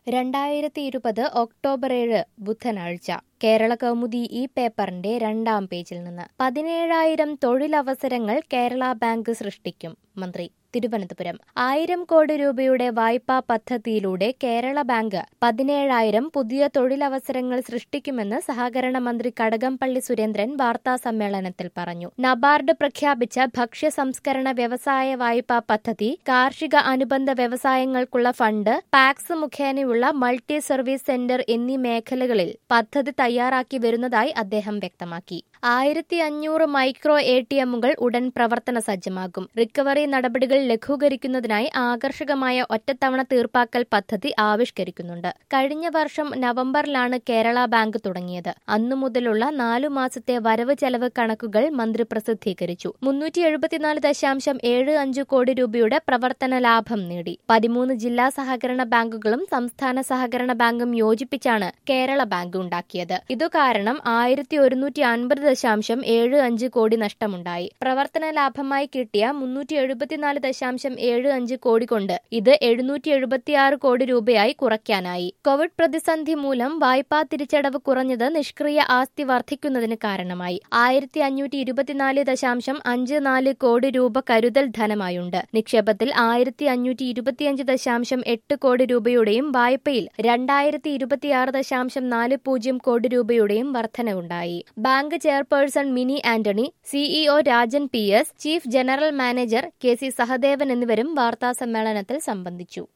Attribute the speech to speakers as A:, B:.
A: രണ്ടായിരത്തി ഇരുപത് ഒക്ടോബർ ഏഴ് ബുധനാഴ്ച കേരള കൗമുദി ഈ പേപ്പറിന്റെ രണ്ടാം പേജിൽ നിന്ന് പതിനേഴായിരം തൊഴിലവസരങ്ങൾ കേരള ബാങ്ക് സൃഷ്ടിക്കും മന്ത്രി തിരുവനന്തപുരം ആയിരം കോടി രൂപയുടെ വായ്പാ പദ്ധതിയിലൂടെ കേരള ബാങ്ക് പതിനേഴായിരം പുതിയ തൊഴിലവസരങ്ങൾ സൃഷ്ടിക്കുമെന്ന് സഹകരണ മന്ത്രി കടകംപള്ളി സുരേന്ദ്രൻ വാർത്താ സമ്മേളനത്തിൽ പറഞ്ഞു നബാർഡ് പ്രഖ്യാപിച്ച ഭക്ഷ്യ സംസ്കരണ വ്യവസായ വായ്പാ പദ്ധതി കാർഷിക അനുബന്ധ വ്യവസായങ്ങൾക്കുള്ള ഫണ്ട് പാക്സ് മുഖേനയുള്ള മൾട്ടി സർവീസ് സെന്റർ എന്നീ മേഖലകളിൽ പദ്ധതി തയ്യാറാക്കി വരുന്നതായി അദ്ദേഹം വ്യക്തമാക്കി ആയിരത്തി അഞ്ഞൂറ് മൈക്രോ എ ടി എമ്മുകൾ ഉടൻ പ്രവർത്തന സജ്ജമാകും റിക്കവറി നടപടികൾ ലഘൂകരിക്കുന്നതിനായി ആകർഷകമായ ഒറ്റത്തവണ തീർപ്പാക്കൽ പദ്ധതി ആവിഷ്കരിക്കുന്നുണ്ട് കഴിഞ്ഞ വർഷം നവംബറിലാണ് കേരള ബാങ്ക് തുടങ്ങിയത് അന്നു മുതലുള്ള നാലു മാസത്തെ വരവ് ചെലവ് കണക്കുകൾ മന്ത്രി പ്രസിദ്ധീകരിച്ചു മുന്നൂറ്റി എഴുപത്തിനാല് ദശാംശം ഏഴ് അഞ്ച് കോടി രൂപയുടെ പ്രവർത്തന ലാഭം നേടി പതിമൂന്ന് ജില്ലാ സഹകരണ ബാങ്കുകളും സംസ്ഥാന സഹകരണ ബാങ്കും യോജിപ്പിച്ചാണ് കേരള ബാങ്ക് ഉണ്ടാക്കിയത് ഇതു കാരണം ആയിരത്തി ഒരുന്നൂറ്റി അൻപത് ദശാംശം ഏഴ് അഞ്ച് കോടി നഷ്ടമുണ്ടായി പ്രവർത്തന ലാഭമായി കിട്ടിയ മുന്നൂറ്റി എഴുപത്തിനാല് ദശാംശം ഏഴ് അഞ്ച് കോടി കൊണ്ട് ഇത് എഴുന്നൂറ്റി എഴുപത്തിയാറ് കോടി രൂപയായി കുറയ്ക്കാനായി കോവിഡ് പ്രതിസന്ധി മൂലം വായ്പാ തിരിച്ചടവ് കുറഞ്ഞത് നിഷ്ക്രിയ ആസ്തി വർദ്ധിക്കുന്നതിന് കാരണമായി ആയിരത്തി അഞ്ഞൂറ്റി ഇരുപത്തിനാല് ദശാംശം അഞ്ച് നാല് കോടി രൂപ കരുതൽ ധനമായുണ്ട് നിക്ഷേപത്തിൽ ആയിരത്തി അഞ്ഞൂറ്റി ഇരുപത്തിയഞ്ച് ദശാംശം എട്ട് കോടി രൂപയുടെയും വായ്പയിൽ രണ്ടായിരത്തി ഇരുപത്തിയാറ് ദശാംശം നാല് പൂജ്യം കോടി രൂപയുടെയും വർധനവുണ്ടായി bank chairperson Mini Antony CEO Rajan P S chief general manager K C Sahadevan എന്നിവരും വാർത്താസമ്മേളനത്തിൽ സംബന്ധിച്ചു